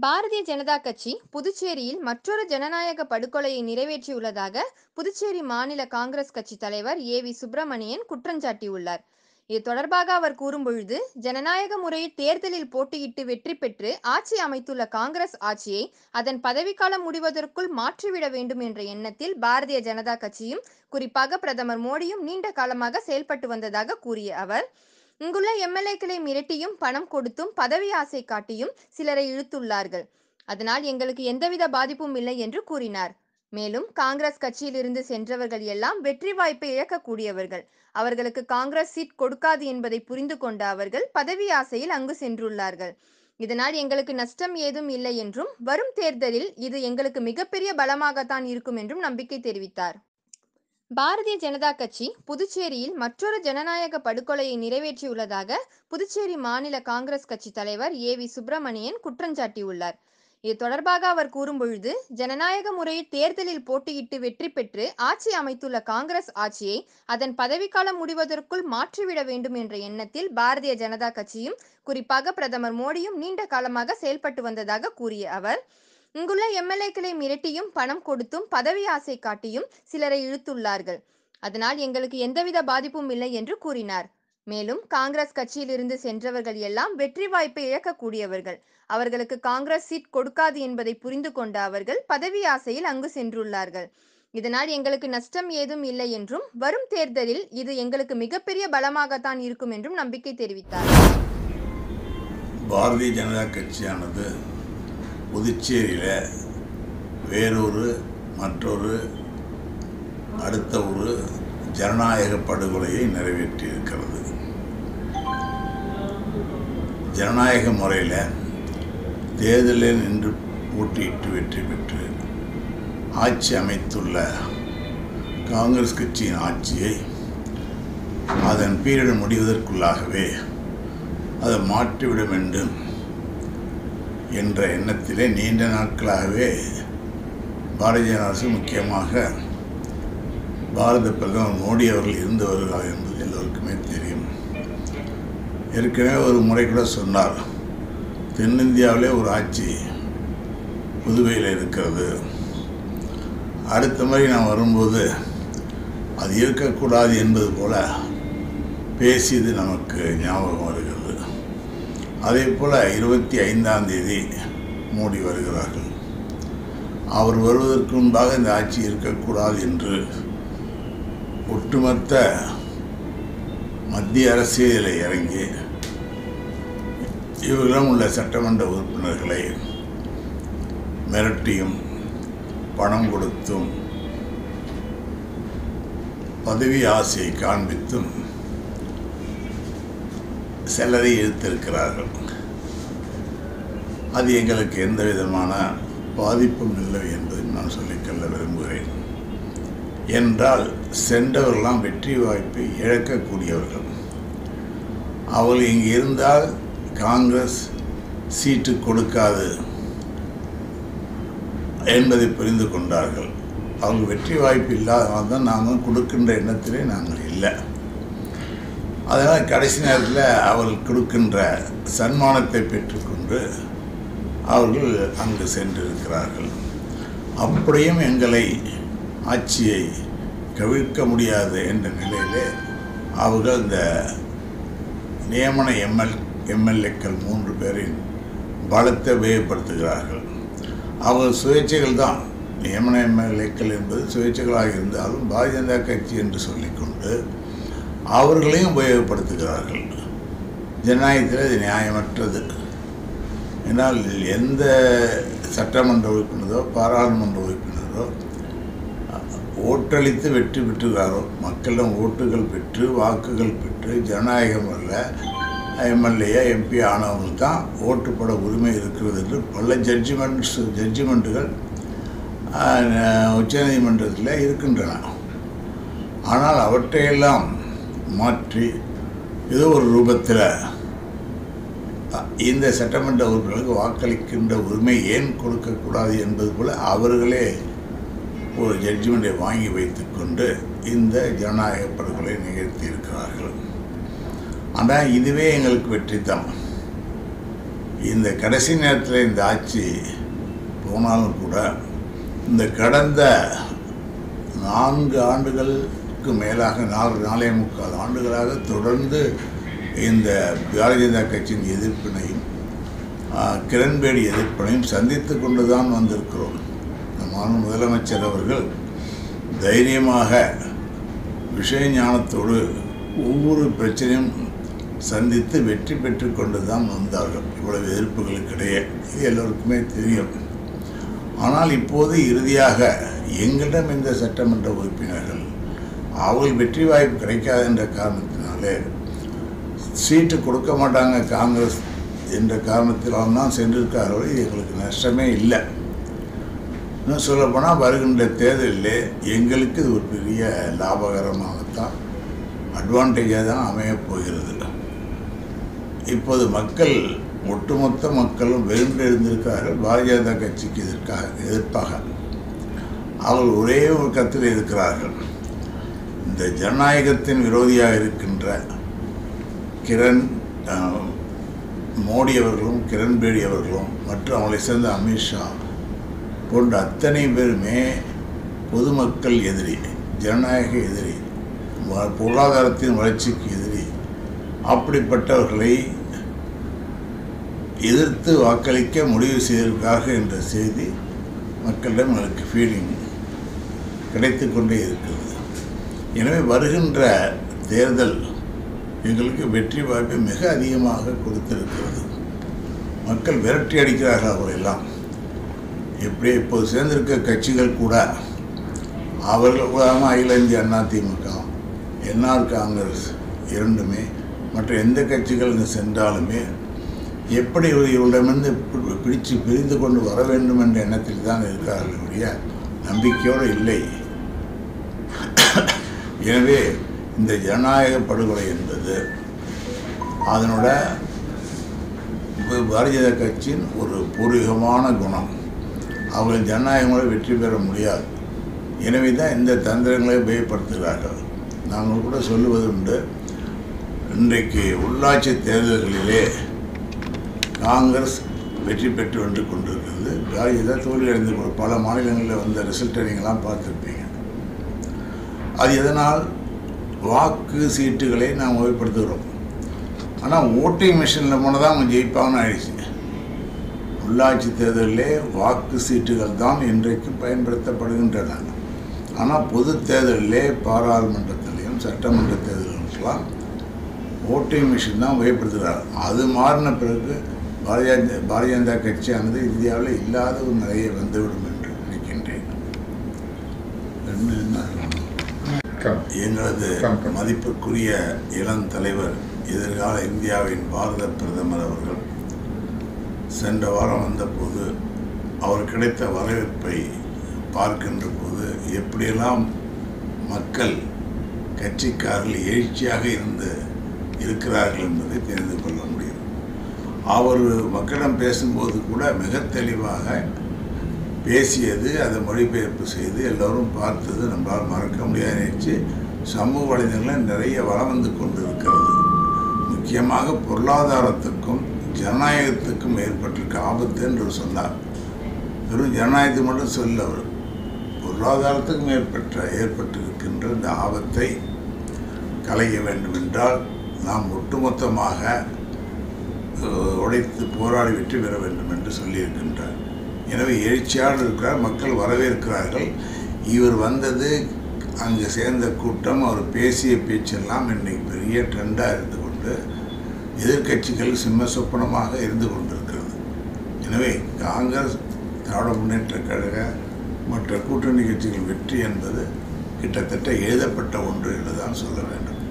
பாரதிய ஜனதா கட்சி புதுச்சேரியில் மற்றொரு ஜனநாயக படுகொலையை நிறைவேற்றியுள்ளதாக புதுச்சேரி மாநில காங்கிரஸ் கட்சி தலைவர் ஏ வி சுப்பிரமணியன் குற்றஞ்சாட்டியுள்ளார் இது தொடர்பாக அவர் கூறும்பொழுது ஜனநாயக முறையில் தேர்தலில் போட்டியிட்டு வெற்றி பெற்று ஆட்சி அமைத்துள்ள காங்கிரஸ் ஆட்சியை அதன் பதவிக்காலம் முடிவதற்குள் மாற்றிவிட வேண்டும் என்ற எண்ணத்தில் பாரதிய ஜனதா கட்சியும் குறிப்பாக பிரதமர் மோடியும் நீண்ட காலமாக செயல்பட்டு வந்ததாக கூறிய அவர் இங்குள்ள எம்எல்ஏக்களை மிரட்டியும் பணம் கொடுத்தும் பதவி ஆசை காட்டியும் சிலரை இழுத்துள்ளார்கள் அதனால் எங்களுக்கு எந்தவித பாதிப்பும் இல்லை என்று கூறினார் மேலும் காங்கிரஸ் கட்சியிலிருந்து சென்றவர்கள் எல்லாம் வெற்றி வாய்ப்பை இழக்கக்கூடியவர்கள் அவர்களுக்கு காங்கிரஸ் சீட் கொடுக்காது என்பதை புரிந்து கொண்ட அவர்கள் பதவி ஆசையில் அங்கு சென்றுள்ளார்கள் இதனால் எங்களுக்கு நஷ்டம் ஏதும் இல்லை என்றும் வரும் தேர்தலில் இது எங்களுக்கு மிகப்பெரிய பலமாகத்தான் இருக்கும் என்றும் நம்பிக்கை தெரிவித்தார் பாரதிய ஜனதா கட்சி புதுச்சேரியில் மற்றொரு ஜனநாயக படுகொலையை நிறைவேற்றியுள்ளதாக புதுச்சேரி மாநில காங்கிரஸ் கட்சி தலைவர் ஏ வி சுப்பிரமணியன் குற்றஞ்சாட்டியுள்ளார் இது தொடர்பாக அவர் கூறும்பொழுது ஜனநாயக முறையில் தேர்தலில் போட்டியிட்டு வெற்றி பெற்று ஆட்சி அமைத்துள்ள காங்கிரஸ் ஆட்சியை அதன் பதவிக்காலம் முடிவதற்குள் மாற்றிவிட வேண்டும் என்ற எண்ணத்தில் பாரதிய ஜனதா கட்சியும் குறிப்பாக பிரதமர் மோடியும் நீண்ட காலமாக செயல்பட்டு வந்ததாக கூறிய அவர் இங்குள்ள எம்எல்ஏக்களை மிரட்டியும் பணம் கொடுத்தும் பதவி ஆசை காட்டியும் சிலரை இழுத்துள்ளார்கள் அதனால் எங்களுக்கு எந்தவித பாதிப்பும் இல்லை என்று கூறினார் மேலும் காங்கிரஸ் கட்சியிலிருந்து சென்றவர்கள் எல்லாம் வெற்றி வாய்ப்பை இழக்கக்கூடியவர்கள் அவர்களுக்கு காங்கிரஸ் சீட் கொடுக்காது என்பதை புரிந்து கொண்ட அவர்கள் பதவி ஆசையில் அங்கு சென்றுள்ளார்கள் இதனால் எங்களுக்கு நஷ்டம் ஏதும் இல்லை என்றும் வரும் தேர்தலில் இது எங்களுக்கு மிகப்பெரிய பலமாகத்தான் இருக்கும் என்றும் நம்பிக்கை தெரிவித்தார் பாரதிய ஜனதா கட்சியானது புதுச்சேரியில் வேறொரு மற்றொரு அடுத்த ஒரு ஜனநாயக படுகொலையை நிறைவேற்றியிருக்கிறது ஜனநாயக முறையில் தேர்தலில் நின்று போட்டியிட்டு வெற்றி பெற்று ஆட்சி அமைத்துள்ள காங்கிரஸ் கட்சியின் ஆட்சியை அதன் பீரியட் முடிவதற்குள்ளாகவே அதை மாற்றிவிட வேண்டும் என்ற எண்ணத்திலே நீண்ட நாட்களாகவே பாரதிய அரசு முக்கியமாக பாரத பிரதமர் மோடி அவர்கள் இருந்து வருகிறார் என்பது எல்லோருக்குமே தெரியும் ஏற்கனவே ஒரு முறை கூட சொன்னார் தென்னிந்தியாவிலே ஒரு ஆட்சி புதுவையில் இருக்கிறது அடுத்த முறை நான் வரும்போது அது இருக்கக்கூடாது என்பது போல பேசியது நமக்கு ஞாபகம் வருகிறது அதே போல் இருபத்தி ஐந்தாம் தேதி மோடி வருகிறார்கள் அவர் வருவதற்கு முன்பாக இந்த ஆட்சி இருக்கக்கூடாது என்று ஒட்டுமொத்த மத்திய அரசியலில் இறங்கி இவர்களும் உள்ள சட்டமன்ற உறுப்பினர்களை மிரட்டியும் பணம் கொடுத்தும் பதவி ஆசையை காண்பித்தும் சிலரை இழுத்திருக்கிறார்கள் அது எங்களுக்கு எந்த விதமான பாதிப்பும் இல்லை என்பதை நான் சொல்லிக்கொள்ள விரும்புகிறேன் என்றால் சென்றவர்களாம் வெற்றி வாய்ப்பை இழக்கக்கூடியவர்கள் அவர்கள் இங்கு இருந்தால் காங்கிரஸ் சீட்டு கொடுக்காது என்பதை புரிந்து கொண்டார்கள் அவங்க வெற்றி வாய்ப்பு இல்லாதனால தான் நாங்கள் கொடுக்கின்ற எண்ணத்திலே நாங்கள் இல்லை அதனால் கடைசி நேரத்தில் அவர்கள் கொடுக்கின்ற சன்மானத்தை பெற்றுக்கொண்டு அவர்கள் அங்கு சென்றிருக்கிறார்கள் அப்படியும் எங்களை ஆட்சியை கவிழ்க்க முடியாது என்ற நிலையிலே அவர்கள் இந்த நியமன எம்எல் எம்எல்ஏக்கள் மூன்று பேரின் பலத்தை உபயோகப்படுத்துகிறார்கள் அவர்கள் சுயேட்சைகள் தான் நியமன எம்எல்ஏக்கள் என்பது சுயேட்சைகளாக இருந்தாலும் பாரதிய ஜனதா கட்சி என்று சொல்லிக்கொண்டு அவர்களையும் உபயோகப்படுத்துகிறார்கள் ஜனநாயகத்தில் இது நியாயமற்றது ஏன்னால் எந்த சட்டமன்ற உறுப்பினரோ பாராளுமன்ற உறுப்பினரோ ஓட்டளித்து வெற்றி பெற்றுகிறாரோ மக்களிடம் ஓட்டுகள் பெற்று வாக்குகள் பெற்று ஜனநாயகம் அல்ல எம்எல்ஏ எம்பி ஆனவங்களுக்கு தான் ஓட்டுப்பட உரிமை இருக்கிறது என்று பல ஜட்ஜிமெண்ட்ஸ் ஜட்ஜிமெண்ட்டுகள் உச்சநீதிமன்றத்தில் இருக்கின்றன ஆனால் அவற்றையெல்லாம் மாற்றி ஏதோ ஒரு ரூபத்தில் இந்த சட்டமன்ற உறுப்பினர்களுக்கு வாக்களிக்கின்ற உரிமை ஏன் கொடுக்கக்கூடாது என்பது போல் அவர்களே ஒரு ஜட்ஜ்மெண்ட்டை வாங்கி வைத்துக்கொண்டு இந்த ஜனநாயக படுகொலை நிகழ்த்தி இருக்கிறார்கள் ஆனால் இதுவே எங்களுக்கு வெற்றி தான் இந்த கடைசி நேரத்தில் இந்த ஆட்சி போனாலும் கூட இந்த கடந்த நான்கு ஆண்டுகளுக்கு மேலாக நாலு நாலே முக்கால் ஆண்டுகளாக தொடர்ந்து இந்த பாரதிய ஜனதா கட்சியின் எதிர்ப்பினையும் ஆஹ், கிரண்பேடி எதிர்ப்பினையும் சந்தித்து கொண்டு தான் வந்திருக்கிறோம் நம்ம முதலமைச்சர் அவர்கள் தைரியமாக விஷய ஞானத்தோடு ஒவ்வொரு பிரச்சனையும் சந்தித்து வெற்றி பெற்று கொண்டு தான் வந்தார்கள் இவ்வளவு எதிர்ப்புகளுக்கிடையே இது எல்லோருக்குமே தெரியும் ஆனால் இப்போது இறுதியாக எங்களிடம் இந்த சட்டமன்ற உறுப்பினர்கள் அவர்கள் வெற்றி வாய்ப்பு கிடைக்காது என்ற காரணத்தினாலே சீட்டு கொடுக்க மாட்டாங்க காங்கிரஸ் என்ற காரணத்தினால் தான் சென்றிருக்கார்கள் இது எங்களுக்கு நஷ்டமே இல்லை இன்னும் சொல்லப்போனால் வருகின்ற தேர்தலிலே எங்களுக்கு இது ஒரு பெரிய லாபகரமாகத்தான் அட்வான்டேஜாக தான் அமையப் போகிறது இப்போது மக்கள் ஒட்டுமொத்த மக்களும் வெறுண்டு இருந்திருக்கிறார்கள் பாரதிய ஜனதா கட்சிக்கு எதிர்க்காக எதிர்ப்பாக அவர்கள் ஒரே ஒரு கத்தில் இருக்கிறார்கள் இந்த ஜனநாயகத்தின் விரோதியாக இருக்கின்ற கிரண் அஹ், மோடி அவர்களும் கிரண்பேடி அவர்களும் மற்றும் அவங்களை சேர்ந்த அமித்ஷா போன்ற அத்தனை பேருமே பொதுமக்கள் எதிரி ஜனநாயக எதிரி வ- பொருளாதாரத்தின் வளர்ச்சிக்கு எதிரி அப்படிப்பட்டவர்களை எதிர்த்து வாக்களிக்க முடிவு செய்திருக்கார்கள் என்ற செய்தி மக்களிடம் எனக்கு ஃபீலிங் கிடைத்து கொண்டே இருக்கிறது எனவே வருகின்ற தேர்தல் எங்களுக்கு வெற்றி வாய்ப்பை மிக அதிகமாக கொடுத்திருக்கிறது மக்கள் விரட்டி அடிக்கிறார்கள் அவர்களெல்லாம் எப்படி இப்போது சேர்ந்திருக்க கட்சிகள் கூட அவர்கள் உதாரணமாக அகில இந்திய அண்ணா திமுக என்ஆர் காங்கிரஸ் இரண்டுமே மற்ற எந்த கட்சிகள் இங்கு சென்றாலுமே எப்படி இவர் இவரிடமிருந்து பி- பிடிச்சு பிரிந்து கொண்டு வர வேண்டும் என்ற எண்ணத்தில் தான் இருக்கிறார்கள் ஒழிய நம்பிக்கையோடு இல்லை எனவே இந்த ஜனநாயக படுகொலை என்பது அதனோட ப- பாரதிய ஜனதா கட்சியின் ஒரு பூர்வீகமான குணம் அவர்கள் ஜனநாயகங்களை வெற்றி பெற முடியாது எனவே தான் இந்த தந்திரங்களை உபயோகப்படுத்துகிறார்கள் நாங்கள் கூட சொல்லுவது உண்டு இன்றைக்கு உள்ளாட்சி தேர்தல்களிலே காங்கிரஸ் வெற்றி பெற்று வென்று கொண்டிருக்கிறது பாரதிய ஜனதா தோல்வி அடைந்து கொண்டு பல மாநிலங்களில் வந்த ரிசல்ட்டை நீங்களாம் பார்த்துருப்பீங்க அது எதனால் வாக்கு சீட்டுகளை நாம் உபயோகப்படுத்துகிறோம் ஆனால் ஓட்டிங் மிஷினில் போனால் தான் அவங்க ஜெயிப்பாங்கன்னு ஆயிடுச்சு உள்ளாட்சி தேர்தலிலே வாக்கு சீட்டுகள் தான் இன்றைக்கு பயன்படுத்தப்படுகின்றன ஆனால் பொது தேர்தலிலே பாராளுமன்றத்திலையும் சட்டமன்ற தேர்தலுக்கெல்லாம் ஓட்டிங் மிஷின் தான் உபயோகப்படுத்துகிறார் அது மாறின பிறகு பாரதிய ஜன- பாரதிய ஜனதா கட்சியானது இந்தியாவில் இல்லாத ஒரு நிலையை வந்துவிடும் என்று நினைக்கின்றேன் ரெண்டு என்ன கம் எங்களது வணக்கம். மதிப்புக்குரிய இளம் தலைவர் எதிர்கால இந்தியாவின் பாரத பிரதமர் அவர்கள் சென்ற வாரம் வந்தபோது அவர் கிடைத்த வரவேற்பை பார்க்கின்ற போது எப்படியெல்லாம் மக்கள் கட்சிக்காரர்கள் எழுச்சியாக இருந்து இருக்கிறார்கள் என்பதை தெரிந்து கொள்ள முடியும் அவர் மக்களிடம் பேசும்போது கூட மிக தெளிவாக பேசியது அதை மொழிபெயர்ப்பு செய்து எல்லோரும் பார்த்தது நம்மளால் மறக்க முடியாத நிகழ்ச்சி சமூக வலைதளங்களில் நிறைய வளம் வந்து கொண்டு இருக்கிறது முக்கியமாக பொருளாதாரத்துக்கும் ஜனநாயகத்துக்கும் ஏற்பட்டிருக்க ஆபத்து என்று சொன்னார் வெறும் ஜனநாயகத்துக்கு மட்டும் சொல்ல அவர் பொருளாதாரத்துக்கும் ஏற்பட்ட ஏற்பட்டிருக்கின்ற இந்த ஆபத்தை களைய வேண்டும் என்றால் நாம் ஒட்டுமொத்தமாக அஹ், உடைத்து போராடி வெற்றி பெற வேண்டும் என்று சொல்லியிருக்கின்றார் எனவே எழுச்சியாக இருக்கிறார் மக்கள் வரவேற்கிறார்கள் இவர் வந்தது அங்கே சேர்ந்த கூட்டம் அவர் பேசிய பேச்செல்லாம் இன்னைக்கு பெரிய ட்ரெண்டாக இருந்து கொண்டு எதிர்க்கட்சிகள் சிம்ம சொப்பனமாக இருந்து கொண்டிருக்கிறது எனவே காங்கிரஸ் திராவிட முன்னேற்ற கழக மற்ற கூட்டணி கட்சிகள் வெற்றி என்பது கிட்டத்தட்ட எழுதப்பட்ட ஒன்று என்று தான் சொல்ல வேண்டும்